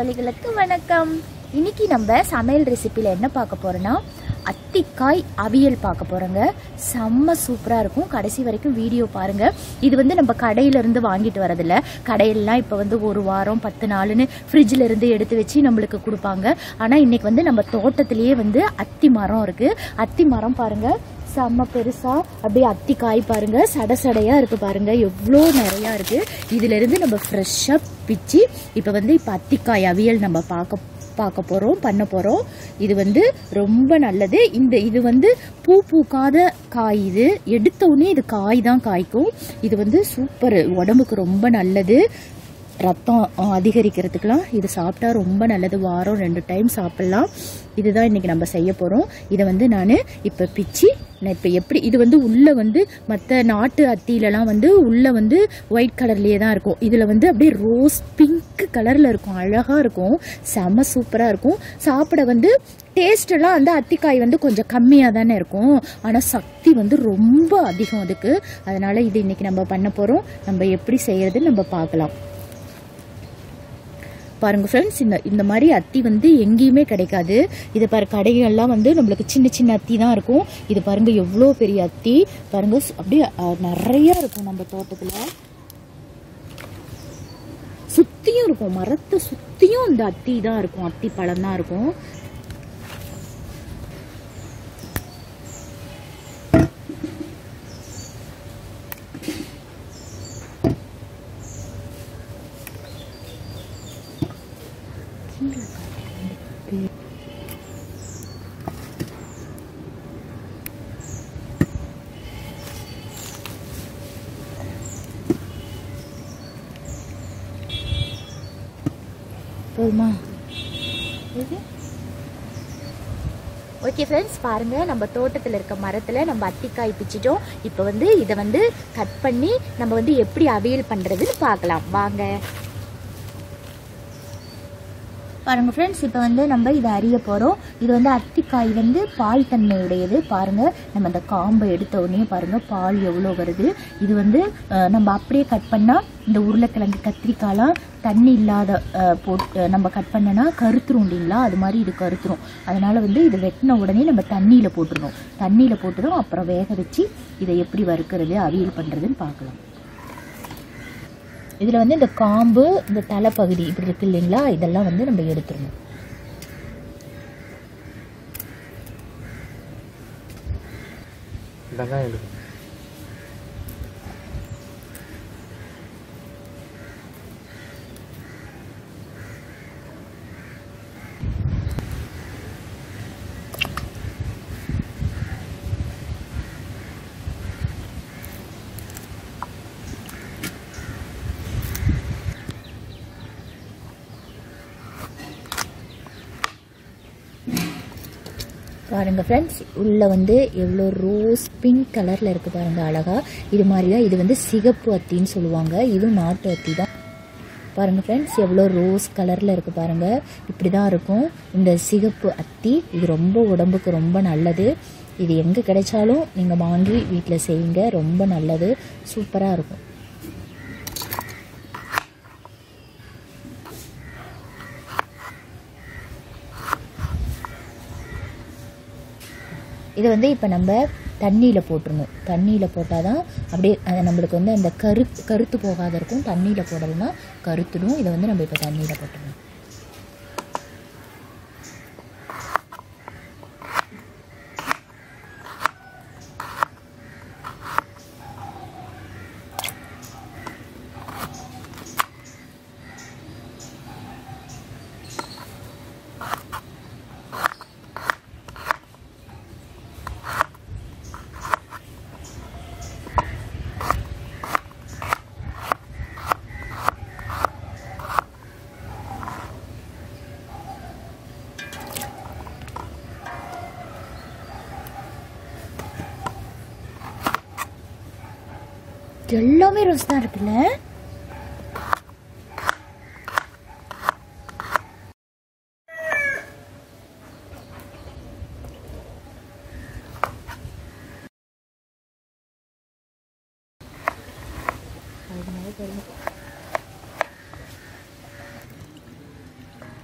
தோழிகளுக்கு வணக்கம் இன்னைக்கு நம்ம சமையல் ரெசிபியில் என்ன பார்க்க போறோம்னா அத்திக்காய் அவியல் பார்க்க போறோங்க செம்ம சூப்பரா இருக்கும் கடைசி வரைக்கும் வீடியோ பாருங்க இது வந்து நம்ம கடையில இருந்து வாங்கிட்டு வரதில்ல கடையிலலாம் இப்போ வந்து ஒரு வாரம் பத்து நாளுன்னு ஃப்ரிட்ஜில் இருந்து எடுத்து வச்சு நம்மளுக்கு கொடுப்பாங்க ஆனா இன்னைக்கு வந்து நம்ம தோட்டத்திலேயே வந்து அத்தி மரம் இருக்கு அத்தி மரம் பாருங்க செம்ம பெருசா அப்படியே அத்தி காய் பாருங்க சட சடையா இருக்கு பாருங்க எவ்வளோ நிறையா இருக்கு இதுல இருந்து நம்ம ஃப்ரெஷ்ஷா பிச்சு இப்போ வந்து இப்போ அத்திக்காய் அவியல் நம்ம பார்க்க பார்க்க போறோம் பண்ண போறோம் இது வந்து ரொம்ப நல்லது இந்த இது வந்து பூ பூக்காத காய் இது எடுத்த உடனே இது காய் தான் காய்க்கும் இது வந்து சூப்பர் உடம்புக்கு ரொம்ப நல்லது ரத்தம் அஹ், அதிகரிக்கிறதுக்கெலாம் இது சாப்பிட்டா ரொம்ப நல்லது வாரம் ரெண்டு டைம் சாப்பிட்லாம் இதுதான் இன்னைக்கு நம்ம செய்ய போகிறோம் இதை வந்து நான் இப்போ பிச்சு நான் இப்போ எப்படி இது வந்து உள்ளே வந்து மற்ற நாட்டு அத்தியிலலாம் வந்து உள்ளே வந்து ஒயிட் கலர்லேயே தான் இருக்கும் இதில் வந்து அப்படியே ரோஸ் பிங்க் கலரில் இருக்கும் அழகாக இருக்கும் செம சூப்பராக இருக்கும் சாப்பிட வந்து டேஸ்ட் எல்லாம் வந்து அத்திக்காய் வந்து கொஞ்சம் கம்மியாக தானே இருக்கும் ஆனால் சக்தி வந்து ரொம்ப அதிகம் அதுக்கு அதனால இது இன்னைக்கு நம்ம பண்ண போகிறோம் நம்ம எப்படி செய்யறதுன்னு நம்ம பார்க்கலாம் பாருங்க ஃப்ரெண்ட்ஸ் இந்த இந்த மாதிரி அத்தி வந்து எங்கேயுமே கிடைக்காது இது பாரு கடைகள்லாம் வந்து நம்மளுக்கு சின்ன சின்ன அத்தி தான் இருக்கும் இது பாருங்க எவ்வளோ பெரிய அத்தி பாருங்க ஸ்- அப்படியே அஹ், நிறைய இருக்கும் நம்ம தோட்டத்தில் சுத்தியும் இருக்கும் மரத்தை சுத்தியும் இந்த அத்தி தான் இருக்கும் அத்தி பழம் தான் இருக்கும் போதுமா ஓகே ஃப்ரெண்ட்ஸ் பாருங்க நம்ம தோட்டத்தில் இருக்க மரத்தில் நம்ம அத்திக்காய் பிச்சிட்டோம் இப்போ வந்து இதை வந்து கட் பண்ணி நம்ம வந்து எப்படி அவியல் பண்ணுறதுன்னு பார்க்கலாம் வாங்க பாருங்க ஃப்ரெண்ட்ஸ் இப்போ வந்து நம்ம இதை அறிய போகிறோம் இது வந்து அத்திக்காய் வந்து பால் தன்மையுடையது பாருங்க நம்ம அந்த காம்பை எடுத்த உடனே பாருங்க பால் எவ்வளோ வருது இது வந்து அஹ், நம்ம அப்படியே கட் பண்ணால் இந்த உருளைக்கிழங்கு கத்திரிக்காய்லாம் தண்ணி இல்லாத அஹ், போட்டு நம்ம கட் பண்ணனா கருத்துரும் இல்லைங்களா அது மாதிரி இது கருத்துரும் அதனால வந்து இது வெட்டின உடனே நம்ம தண்ணியில் போட்டுருணும் தண்ணியில் போட்டுடும் அப்புறம் வேக வச்சு இதை எப்படி வறுக்கிறது அவியல் பண்ணுறதுன்னு பார்க்கலாம் இதில் வந்து இந்த காம்பு இந்த தலைப்பகுதி இப்படி இருக்கு இல்லைங்களா இதெல்லாம் வந்து நம்ம எடுத்துடணும் வெங்காயம் எடுக்கணும் பாருங்க ஃப்ரெண்ட்ஸ் உள்ள வந்து எவ்வளோ ரோஸ் பிங்க் கலர்ல இருக்கு பாருங்க அழகா இது மாதிரி தான் இது வந்து சிகப்பு அத்தின்னு சொல்லுவாங்க இதுவும் நாட்டு அத்தி தான் பாருங்க ஃப்ரெண்ட்ஸ் எவ்வளோ ரோஸ் கலர்ல இருக்கு பாருங்க இப்படி தான் இருக்கும் இந்த சிகப்பு அத்தி இது ரொம்ப உடம்புக்கு ரொம்ப நல்லது இது எங்கே கிடைச்சாலும் நீங்கள் வாங்கி வீட்டில் செய்யுங்க ரொம்ப நல்லது சூப்பராக இருக்கும் இதை வந்து இப்போ நம்ம தண்ணியில் போட்டுருணும் தண்ணியில் போட்டால் தான் அப்படியே அது நம்மளுக்கு வந்து அந்த கரு கருத்து போகாத இருக்கும் தண்ணியில் போடலைன்னா கருத்துடும் இதை வந்து நம்ம இப்போ தண்ணியில் போட்டுருணும் எல்லாமே ரோஸ் தான் இருக்குல்ல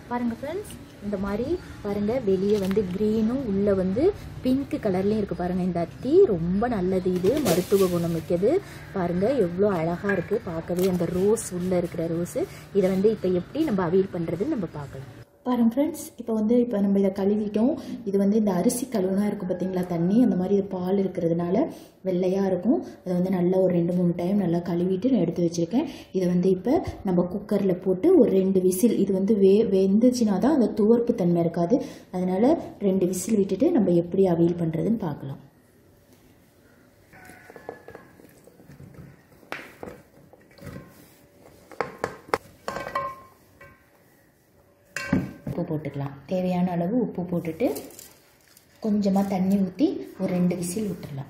பாருங்க ஃப்ரெண்ட்ஸ் இந்த மாதிரி பாருங்க வெளியே வந்து க்ரீனும் உள்ள வந்து பிங்க் கலர்லயும் இருக்கு பாருங்க இந்த அத்தி ரொம்ப நல்லது இது மருத்துவ குணம் மிக்கது பாருங்க எவ்வளோ அழகா இருக்கு பார்க்கவே அந்த ரோஸ் உள்ள இருக்கிற ரோஸ் இதை வந்து இப்போ எப்படி நம்ம அவியல் பண்றதுன்னு நம்ம பார்க்கலாம் பாருங்க ஃப்ரெண்ட்ஸ் இப்போ வந்து இப்போ நம்ம இதை கழுவிட்டோம் இது வந்து இந்த அரிசி கழுவுனா இருக்கும் பார்த்தீங்களா தண்ணி அந்த மாதிரி இது பால் இருக்கிறதுனால வெள்ளையாக இருக்கும் அதை வந்து நல்லா ஒரு ரெண்டு மூணு டைம் நல்லா கழுவிட்டு நான் எடுத்து வச்சுருக்கேன் இதை வந்து இப்போ நம்ம குக்கரில் போட்டு ஒரு ரெண்டு விசில் இது வந்து வே வெந்துச்சுன்னா தான் அந்த துவர்ப்பு தன்மை இருக்காது அதனால் ரெண்டு விசில் விட்டுட்டு நம்ம எப்படி அவியல் பண்ணுறதுன்னு பார்க்கலாம் உப்பு போட்டுக்கலாம் தேவையான அளவு உப்பு போட்டுட்டு கொஞ்சமாக தண்ணி ஊற்றி ஒரு ரெண்டு விசில் விட்டுடலாம்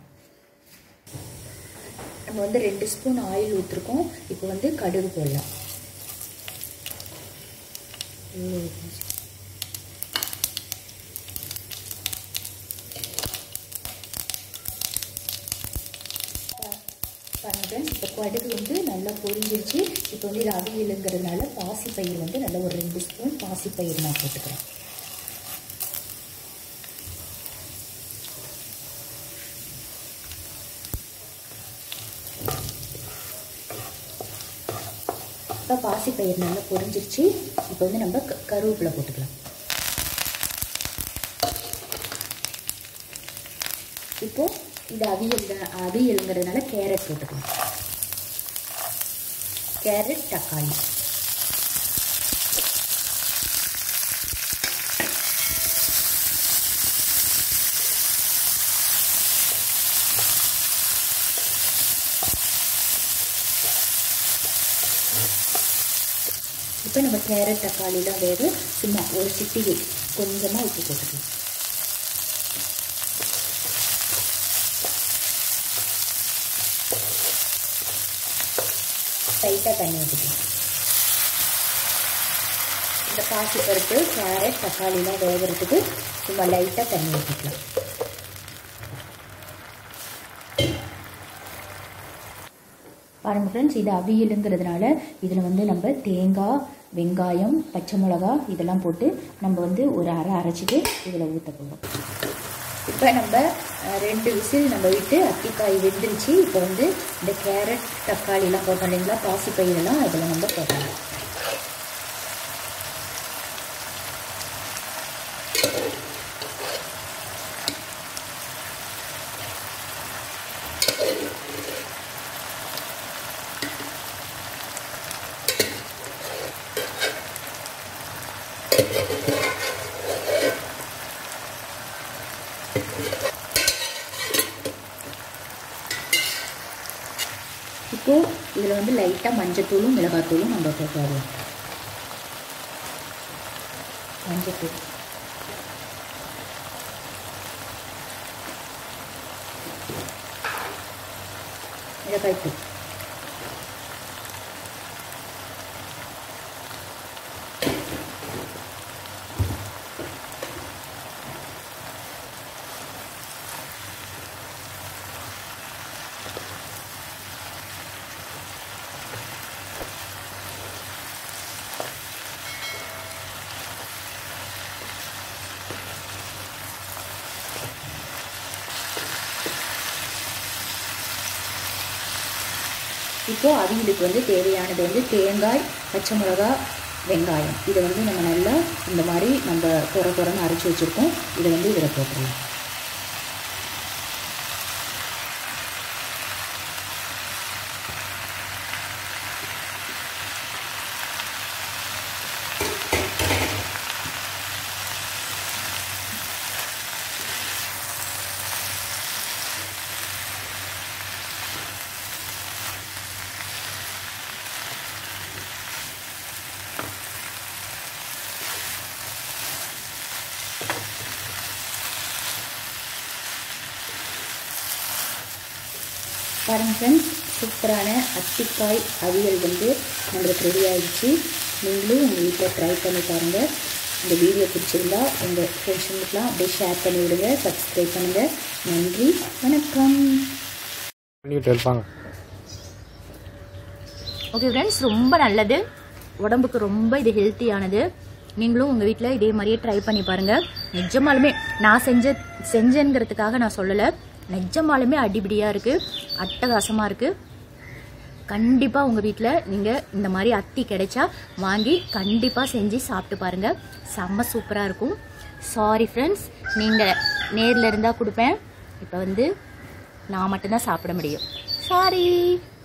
நம்ம வந்து ரெண்டு ஸ்பூன் ஆயில் ஊற்றிருக்கோம் இப்போ வந்து கடுகு போடலாம் பாருங்க இப்போ கடுகு வந்து நல்லா பொரிஞ்சிருச்சு இப்போ வந்து இது அவியலுங்கிறதுனால பாசிப்பயிர் வந்து நல்லா ஒரு ரெண்டு ஸ்பூன் பாசிப்பயிர் நான் போட்டுக்கிறேன் இப்போ பாசிப்பயிர் நல்லா பொரிஞ்சிருச்சு இப்போ வந்து நம்ம க- கருவேப்பிலை போட்டுக்கலாம் இப்போ இது அவியல் தான் அவியலுங்கிறதுனால கேரட் போட்டுக்கலாம் கேரட் தக்காளி இப்போ நம்ம கேரட் தக்காளிலாம் வேக சும்மா ஒரு சிட்டிகை கொஞ்சமாக உப்பு போட்டுக்கலாம் லைட்டாக தண்ணி ஊற்றிக்கலாம் இந்த பாசி பருப்பு கேரட் தக்காளிலாம் வேகிறதுக்கு சும்மா லைட்டாக தண்ணி ஊற்றிக்கலாம் பாருங்கள் ஃப்ரெண்ட்ஸ் இது அவியலுங்கிறதுனால இதில் வந்து நம்ம தேங்காய் வெங்காயம் பச்சை மிளகா இதெல்லாம் போட்டு நம்ம வந்து ஒரு அரை அரைச்சிட்டு இதில் ஊற்ற போகிறோம் இப்போ நம்ம அஹ், ரெண்டு விசில் நம்ம விட்டு அத்திக்காய் வெந்துருச்சு இப்போ வந்து இந்த கேரட் தக்காளிலாம் போட்டோம் இல்லைங்களா பாசிப்பயிரெல்லாம் இதில் நம்ம போடலாம் இப்போ இதில் வந்து லைட்டாக மஞ்சத்தூளும் மிளகாத்தூளும் நம்ம போடுவோம் மஞ்சத்தூள் மிளகாய்த்தூள் இப்போ அவியலுக்கு வந்து தேவையானது வந்து தேங்காய் பச்சை மிளகா வெங்காயம் இதை வந்து நம்ம நல்லா இந்த மாதிரி நம்ம குறை குறைன்னு அரைச்சி வச்சுருக்கோம் இதை வந்து இதில் போட்டுடலாம் பாருங்க ஃப்ரெண்ட்ஸ் சூப்பரான அத்திக்காய் அவியல் வந்து நம்மளுக்கு ரெடி ஆயிடுச்சு நீங்களும் உங்கள் வீட்டில் ட்ரை பண்ணி பாருங்கள் இந்த வீடியோ பிடிச்சிருந்தா உங்கள் ஃப்ரெண்ட்ஸுங்களுக்குலாம் அப்படியே ஷேர் பண்ணி விடுங்க சப்ஸ்கிரைப் பண்ணுங்கள் நன்றி வணக்கம் பண்ணிட்டு இருப்பாங்க ஓகே ஃப்ரெண்ட்ஸ் ரொம்ப நல்லது உடம்புக்கு ரொம்ப இது ஹெல்த்தியானது நீங்களும் உங்கள் வீட்டில் இதே மாதிரியே ட்ரை பண்ணி பாருங்கள் நிஜமாலுமே நான் செஞ்ச செஞ்சேங்கிறதுக்காக நான் சொல்லலை நிஜமாலுமே அடிபடியாக இருக்குது அட்டகாசமாக இருக்குது கண்டிப்பாக உங்கள் வீட்டில் நீங்கள் இந்த மாதிரி அத்தி கிடைச்சா வாங்கி கண்டிப்பாக செஞ்சு சாப்பிட்டு பாருங்கள் செம்ம சூப்பராக இருக்கும் சாரி ஃப்ரெண்ட்ஸ் நீங்கள் நேரில் இருந்தால் கொடுப்பேன் இப்போ வந்து நான் மட்டும்தான் சாப்பிட முடியும் சாரி